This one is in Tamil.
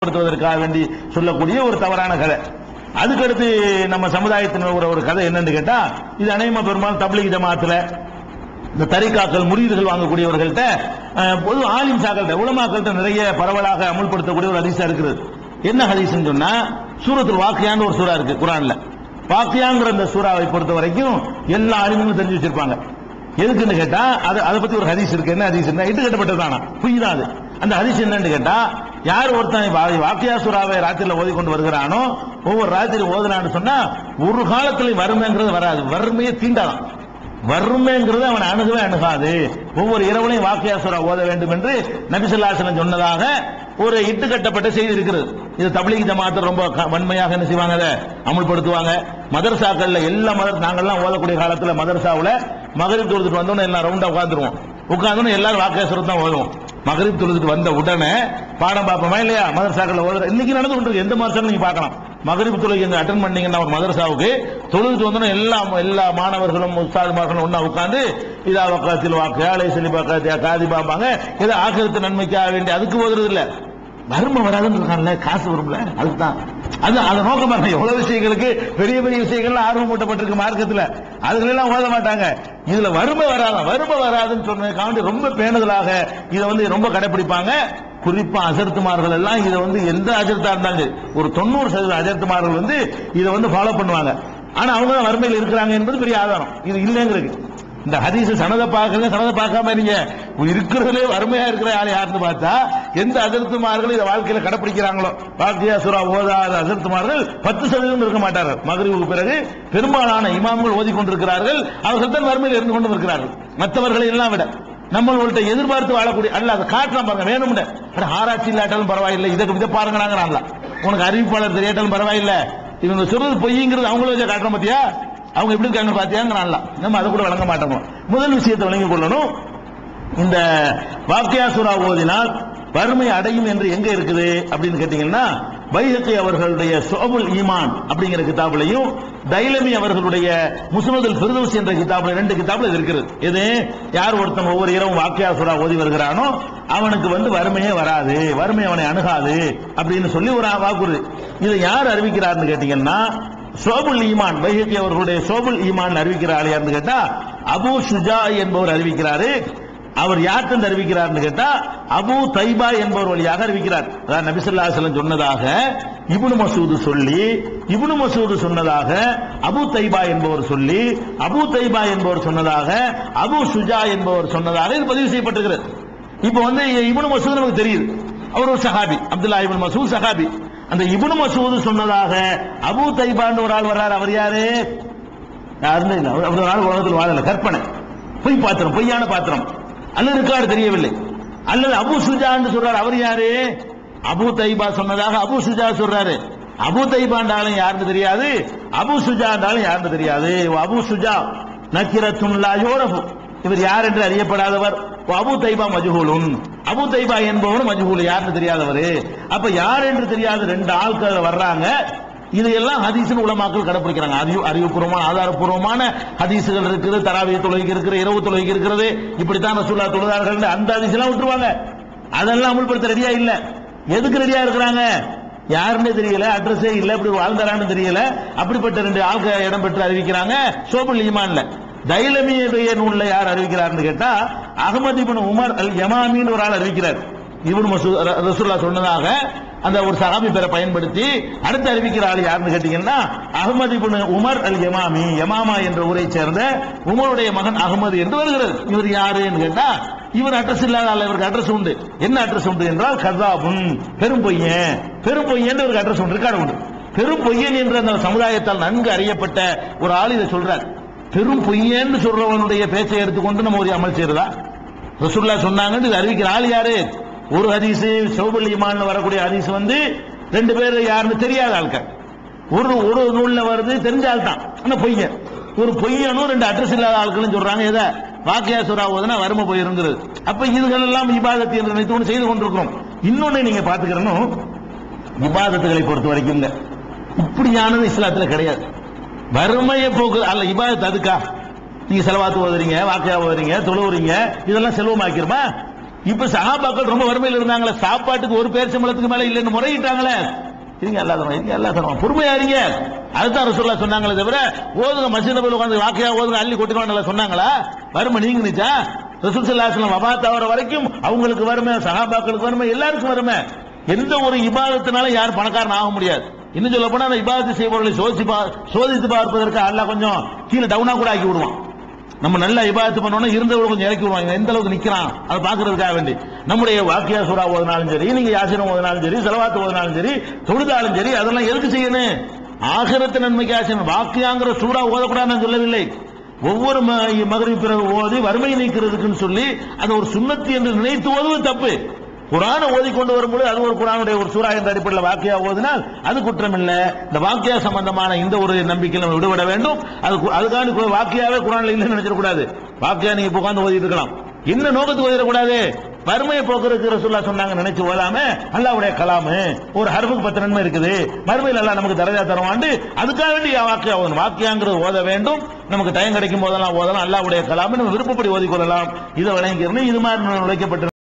படுத்துவதற்காக வேண்டி சொல்லக்கூடிய ஒரு தவறான கதை அதுக்கடுத்து நம்ம சமுதாயத்தின் ஒரு ஒரு கதை என்னன்னு கேட்டா இது அநேகமா பெரும்பாலும் தப்லீக் ஜமாத்துல இந்த தரிகாக்கள் முறியீடுகள் வாங்கக்கூடியவர்கள்ட்ட அஹ், பொது ஆலிம் சாக்கள்கிட்ட உலமாக்கள்கிட்ட நிறைய பரவலாக அமுல்படுத்தக்கூடிய ஒரு ஹதீஸா இருக்குது என்ன ஹதீஸ்னு சொன்னா சூரத்துல் வாக்கியான்னு ஒரு சூறா இருக்கு குரான்ல வாக்கியாங்கிற அந்த சூறாவை பொறுத்த வரைக்கும் எல்லா ஆலிமும் தெரிஞ்சு வச்சிருப்பாங்க எதுக்குன்னு கேட்டா அது அதை பத்தி ஒரு ஹதீஸ் இருக்கு என்ன ஹதீஸ் இட்டு கட்டப்பட்டதானா பொய் தான் அது அந்த ஹதீஸ் என்னன்னு கேட்டா யார் ஒருத்தன் வா- வாக்கியா சூறாவை ராத்திரில ஓதி கொண்டு வருகிறானோ ஒவ்வொரு ராத்திரி ஓதுனான்னு சொன்னா ஒரு காலத்துல வறுமைங்கிறது வராது வறுமையை தீண்டாதான் வறுமைங்கிறது அவன் அணுகவே அணுகாது ஒவ்வொரு இரவுலையும் வாக்கியாசுரா ஓத வேண்டும் என்று நபிசல்லாசனம் சொன்னதாக ஒரு இட்டு கட்டப்பட்ட செய்தி இருக்கிறது இது தபிலிக் ஜமாத்து ரொம்ப க- வன்மையாக என்ன செய்வாங்க அதை அமுல்படுத்துவாங்க மதரசாக்கள்ல எல்லா மதர் நாங்கெல்லாம் ஓதக்கூடிய காலத்துல மதரசாவுல மகரிப் தொழுதுட்டு வந்தோன்னு எல்லாம் ரவுண்டா உட்காந்துருவோம் உட்கார்ந்தோன்னு எல்லாரும் வாக்கியாசுரம் தான் ஓதுவோம் மகரிப் தொழுதுட்டு வந்த உடனே பாடம் பார்ப்போமா இல்லையா மதரசாக்கள்ல ஓதுற இன்னைக்கு நடந்து கொண்டிருக்கு எந்த மதரசாலும் நீங்க பார்க்கலாம் மகரிப் தொழுகை இங்க அட்டன் பண்ணீங்கன்னா ஒரு மதரசாவுக்கு தொழுதுட்டு வந்தோன்னா எல்லா எல்லா மாணவர்களும் உஸ்தாதுமார்களும் ஒண்ணா உட்கார்ந்து இதா வக்காத்தில் வாக்கு அலை செலி பக்காத்தியா காதி பாப்பாங்க ஏதோ ஆக்கிரத்து நன்மைக்காக வேண்டி அதுக்கு ஓதுறது இல்ல வறுமை வராதுன்னு இருக்கான்ல காசு வரும்ல அதுதான் அது அதை நோக்க மாட்டாங்க எவ்வளவு விஷயங்களுக்கு பெரிய பெரிய விஷயங்கள்லாம் ஆர்வம் மூட்டப்பட்டிருக்கு மார்க்கத்துல அதுகளெல்லாம் ஓத மாட்டாங்க இதுல வறுமை வராதான் வறுமை வராதுன்னு சொன்னதுக்காண்டி ரொம்ப பேணுதலாக இதை வந்து ரொம்ப கடைபிடிப்பாங்க குறிப்பா அஜர்த்துமார்கள் எல்லாம் இதை வந்து எந்த அஜர்த்தா இருந்தாலும் சரி, ஒரு தொண்ணூறு சதவீத அஜர்த்துமார்கள் வந்து இதை வந்து ஃபாலோ பண்ணுவாங்க ஆனா அவங்க தான் வறுமையில் இருக்கிறாங்க என்பது பெரிய ஆதாரம் இது இல்லைங்கிறது இந்த ஹதீஸ் சனதை பார்க்கறது சனதை பார்க்காம இருங்க இருக்கிறதுலே வறுமையா இருக்கிற ஆள் யாருன்னு பார்த்தா எந்த அதிர்த்துமார்கள் இதை வாழ்க்கையில கடைப்பிடிக்கிறாங்களோ பாக்கியா சுரா ஓதாத அதிர்த்துமார்கள் பத்து சதவீதம் இருக்க மாட்டார்கள் மகரிவுக்கு பிறகு பெரும்பாலான இமாம்கள் ஓதிக்கொண்டிருக்கிறார்கள் அவர்கள் தான் வறுமையில் இருந்து கொண்டு இருக்கிறார்கள் மற்றவர்களை எல்லாம் விட நம்மள்கிட்ட எதிர்பார்த்து வாழக்கூடிய அல்ல அதை காட்டலாம் பாருங்க வேணும்ல அட ஆராய்ச்சி இல்லாட்டாலும் பரவாயில்லை இதை இதை பாருங்க நாங்க உனக்கு அறிவிப்பாளர் தெரியாட்டாலும் பரவாயில்லை இவங்க சொல்றது பொய்ங்கிறது அவங்களும் வச்சு காட்டுறோம் பாத்தியா அவங்க எப்படி இருக்காங்க பாத்தியாங்க நம்ம அதை கூட வழங்க மாட்டோம் முதல் விஷயத்தை வழங்கிக் கொள்ளணும் இந்த வாக்கியாசுரா ஓதினால் வறுமை அடையும் என்று எங்க இருக்குது அப்படின்னு கேட்டீங்கன்னா பைஹக்கி அவர்களுடைய சோபுல் ஈமான் அப்படிங்கிற கிதாபுலையும் தைலமி அவர்களுடைய முஸ்னதுல் ஃபிர்தௌஸ் என்ற கிதாபுல ரெண்டு கிதாபுல இது இருக்கிறது இது யார் ஒருத்தன் ஒவ்வொரு இரவும் வாக்கியாசுரா ஓதி வருகிறானோ அவனுக்கு வந்து வறுமையே வராது வறுமை அவனை அணுகாது அப்படின்னு சொல்லி ஒரு வாக்குறுதி இதை யார் அறிவிக்கிறார்னு கேட்டீங்கன்னா சோபுல் ஈமான் பைஹக்கி அவர்களுடைய சோபுல் ஈமான் அறிவிக்கிற ஆள் யாருன்னு கேட்டா அபு சுஜா என்பவர் அறிவிக்கிறாரு அவர் யார்கிட்ட அறிவிக்கிறார்னு கேட்டா அபு தைபா என்பவர் வழியாக அறிவிக்கிறார் அதாவது நபிசல்லா செல்லம் சொன்னதாக இப்னு மசூது சொல்லி இப்னு மசூது சொன்னதாக அபு தைபா என்பவர் சொல்லி அபு தைபா என்பவர் சொன்னதாக அபு சுஜா என்பவர் சொன்னதாக இது பதிவு செய்யப்பட்டிருக்கிறது இப்போ வந்து இப்னு மசூத் நமக்கு தெரியுது அவர் ஒரு சஹாபி அப்துல்லா இப்னு மசூத் சஹாபி அந்த இப்னு மசூது சொன்னதாக அபு தைபான்னு ஒரு ஆள் வர்றாரு அவர் யாரு யாருன்னு இல்லை அவர் அவர் ஒரு நாள் உலகத்தில் வாழல கற்பனை பொய் பாத்திரம் பொய்யான பாத்திரம் அல்லது இருக்காரு தெரியவில்லை அல்லது அபு சுஜான்னு சொல்றாரு அவர் யாரு அபு தைபா சொன்னதாக அபு சுஜா சொல்றாரு அபு தைபாண்டாலும் யாருன்னு தெரியாது அபு சுஜாண்டாலும் யாருன்னு தெரியாது அபு சுஜா நக்கிரத்தும் லா யோரஃபு இவர் யார் என்று அறியப்படாதவர் அபு தைபா மஜ்ஹூலுன் அபு தைபா என்பவரும் மஜ்ஹூல் யாருன்னு தெரியாதவர் அப்ப யார் என்று தெரியாத ரெண்டு ஆட்கள் வர்றாங்க இதையெல்லாம் ஹதீஸ்னு உலமாக்கள் கடைப்பிடிக்கிறாங்க அறிவு அறிவுபூர்வமான ஆதாரப்பூர்வமான ஹதீசுகள் இருக்குது தராவிய தொழுகைக்கு இருக்கிற இரவு தொழுகைக்கு இருக்கிறது இப்படித்தான் ரசூல்லா தொழுதார்கள் அந்த ஹதீஸ்லாம் விட்டுருவாங்க அதெல்லாம் அமுல்படுத்த ரெடியா இல்ல எதுக்கு ரெடியா இருக்கிறாங்க யாருன்னே தெரியல அட்ரஸே இல்ல இப்படி வாழ்ந்தாரான்னு தெரியல அப்படிப்பட்ட ரெண்டு ஆள்க இடம் பெற்று அறிவிக்கிறாங்க சோபுல் ஈமான்ல தைலமியுடைய நூல்ல யார் அறிவிக்கிறார்னு கேட்டா அகமது இப்னு உமர் அல் யமாமின்னு ஒரு ஆள் அறிவிக்கிறார் இப்னு மசூத் ர- ரசூல்லா சொன்னதாக அந்த ஒரு சஹாபி பேரை பயன்படுத்தி அடுத்து அறிவிக்கிற ஆள் யாருன்னு கேட்டீங்கன்னா Ahmad ibn Umar al Yamami Yamama என்ற ஊரை சேர்ந்த உமருடைய மகன் அகமது என்று வருகிறது இவர் யாருன்னு கேட்டா இவர் அட்ரஸ் இல்லாத ஆள் இவருக்கு அட்ரஸ் உண்டு என்ன அட்ரஸ் உண்டு என்றால் கதாபுன் பெரும் பொய்யன் பெரும் பொய்யன் இவருக்கு அட்ரஸ் உண்டு ரெக்கார்டு உண்டு பெரும் பொய்யன் என்ற அந்த சமுதாயத்தால் நன்கு அறியப்பட்ட ஒரு ஆள் இதை சொல்றார் பெரும் பொய்யன்னு சொல்றவனுடைய பேச்சை எடுத்துக்கொண்டு நம்ம ஒரு அமல் செய்யறதா ரசூல்லா சொன்னாங்கன்னு இது அறிவிக்கிற ஆள் யாரு ஒரு ஹதீஸ் சௌபல் ஈமான் வரக்கூடிய ஹதீஸ் வந்து ரெண்டு பேர் யாருன்னு தெரியாத ஆட்கள் ஒரு ஒரு நூல்ல வருது தெரிஞ்ச ஆள் தான் ஆனா பொய்யன் ஒரு பொய்யனும் ரெண்டு அட்ரஸ் இல்லாத ஆட்களும் சொல்றாங்க எதை வாக்கியா சுறா ஓதுனா வறுமை போயிருங்கிறது அப்ப இதுகள் எல்லாம் இபாதத்து என்று நினைத்து ஒன்று செய்து கொண்டிருக்கிறோம் இன்னொன்னு நீங்க பாத்துக்கிறனும் இபாதத்துகளை பொறுத்த வரைக்கும் இப்படியானது இஸ்லாத்துல கிடையாது வறுமையை போக்கு அல்ல இபாதத்து அதுக்கா நீங்க செலவாத்து ஓதுறீங்க வாக்கையா ஓதுறீங்க தொழுவுறீங்க இதெல்லாம் செலவமாக்கிருமா இப்ப சகாபாக்கள் ரொம்ப வறுமையில் இருந்தாங்களே சாப்பாட்டுக்கு ஒரு பேர் சம்பளத்துக்கு மேல இல்லைன்னு முறையிட்டாங்களே இருங்க அல்லா தரம் இருங்க அல்லா தரம் பொறுமையா இருங்க அதுதான் ரசூல்லா சொன்னாங்களே தவிர ஓதுங்க மசீத போய் உட்காந்து வாக்கையா ஓதுங்க அள்ளி கொட்டிக்கணும் சொன்னாங்களா வறுமை நீங்கினுச்சா ரசூல் சல்லாஹம் வபாத் ஆகிற வரைக்கும் அவங்களுக்கு வறுமை சகாபாக்களுக்கு வறுமை எல்லாருக்கும் வறுமை எந்த ஒரு இபாதத்தினால யாரும் பணக்காரன் ஆக முடியாது இன்னும் சொல்ல போனா அந்த இபாதத்தை செய்பவர்களை சோதிச்சு பா- சோதித்து பார்ப்பதற்கு அல்லாஹ் கொஞ்சம் கீழே டவுனா கூட ஆக்கி விடுவான் நம்ம நல்லா இபாதத்து பண்ணோம்னா இருந்தவங்க கொஞ்சம் இறக்கி விடுவாங்க எந்த அளவுக்கு நிக்கிறான் அதை பாக்குறதுக்காக வேண்டி நம்முடைய வாக்கியா சூறா ஓதினாலும் சரி நீங்க யாசிரம் ஓதினாலும் சரி செலவாத்து ஓதினாலும் சரி தொழுதாலும் சரி அதெல்லாம் எதுக்கு செய்யணும் ஆகிரத்து நன்மைக்கு ஆசனம் வாக்கியாங்கிற சூறா ஓதக்கூடாதுன்னு சொல்லவில்லை ஒவ்வொரு ம- மகரிப் பிறகு ஓதி வறுமை நீக்கிறதுக்குன்னு சொல்லி அது ஒரு சுண்ணத்து என்று நினைத்து ஓதுவது தப்பு குரானை ஓதிக்கொண்டு வரும்போது அது ஒரு குரானுடைய ஒரு சூறா என்ற அடிப்படையில் வாக்கியா ஓதினால் அது குற்றம் இல்ல இந்த வாக்கியா சம்பந்தமான இந்த ஒரு நம்பிக்கையில் நம்ம விடுபட வேண்டும் அது கு- அதுக்காண்டி கு- வாக்கியாவே குரான்ல இல்லைன்னு நினைச்சிடக்கூடாது வாக்கியா நீங்க இப்ப உட்கார்ந்து ஓதிட்டு இருக்கலாம் என்ன நோக்கத்துக்கு ஓதிடக்கூடாது வறுமையை போக்குறதுக்கு ரசூல்லா சொன்னாங்க நினைச்சு ஓதாம அல்லாவுடைய கலாமு ஒரு ஹர்ஃபுக்கு பத்து நன்மை இருக்குது மறுமையில் எல்லாம் நமக்கு தரஜா தருவாண்டு அதுக்காக வேண்டி வாக்கியா ஓதணும் வாக்கியாங்கிறது ஓத வேண்டும் நமக்கு டைம் கிடைக்கும் போதெல்லாம் ஓதலாம் அல்லாவுடைய கலாமு நம்ம விருப்பப்படி ஓதிக்கொள்ளலாம் இதை வழங்கிக்கிறேன் இது மாதிரி நுழைக்கப்பட்ட